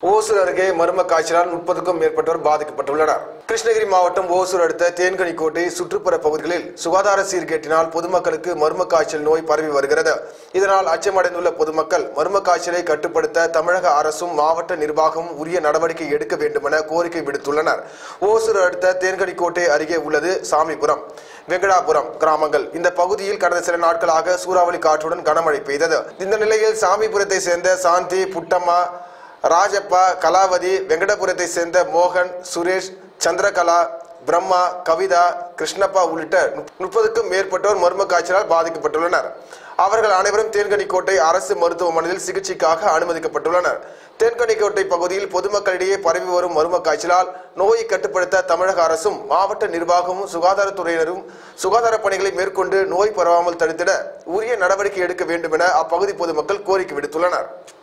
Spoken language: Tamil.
ஓசூர் அருகே மர்ம காய்ச்சலால் முப்பதுக்கும் மேற்பட்டோர் பாதிக்கப்பட்டுள்ளனர் கிருஷ்ணகிரி மாவட்டம் ஓசூர் அடுத்த தேன்கனிக்கோட்டை சுற்றுப்புற பகுதிகளில் சுகாதார சீர்கேட்டினால் பொதுமக்களுக்கு மர்ம காய்ச்சல் நோய் பரவி வருகிறது இதனால் அச்சமடைந்துள்ள பொதுமக்கள் மர்ம காய்ச்சலை கட்டுப்படுத்த தமிழக அரசும் மாவட்ட நிர்வாகமும் உரிய நடவடிக்கை எடுக்க வேண்டுமென கோரிக்கை விடுத்துள்ளனர் ஓசூர் அடுத்த தேன்கனிக்கோட்டை அருகே உள்ளது சாமிபுரம் வெங்கடாபுரம் கிராமங்கள் இந்த பகுதியில் கடந்த சில நாட்களாக சூறாவளி காற்றுடன் கனமழை பெய்தது இந்த நிலையில் சாமிபுரத்தை சேர்ந்த சாந்தி புட்டம்மா ராஜப்பா கலாவதி வெங்கடபுரத்தை சேர்ந்த மோகன் சுரேஷ் சந்திரகலா பிரம்மா கவிதா கிருஷ்ணப்பா உள்ளிட்ட முப்பதுக்கும் மேற்பட்டோர் மர்ம காய்ச்சலால் பாதிக்கப்பட்டுள்ளனர் அவர்கள் அனைவரும் தேன்கனிக்கோட்டை அரசு மருத்துவமனையில் சிகிச்சைக்காக அனுமதிக்கப்பட்டுள்ளனர் தேன்கனிக்கோட்டை பகுதியில் பொதுமக்களிடையே பரவி வரும் மர்ம காய்ச்சலால் நோயை கட்டுப்படுத்த தமிழக அரசும் மாவட்ட நிர்வாகமும் சுகாதாரத்துறையினரும் சுகாதார பணிகளை மேற்கொண்டு நோய் பரவாமல் தடுத்திட உரிய நடவடிக்கை எடுக்க வேண்டும் என அப்பகுதி பொதுமக்கள் கோரிக்கை விடுத்துள்ளனர்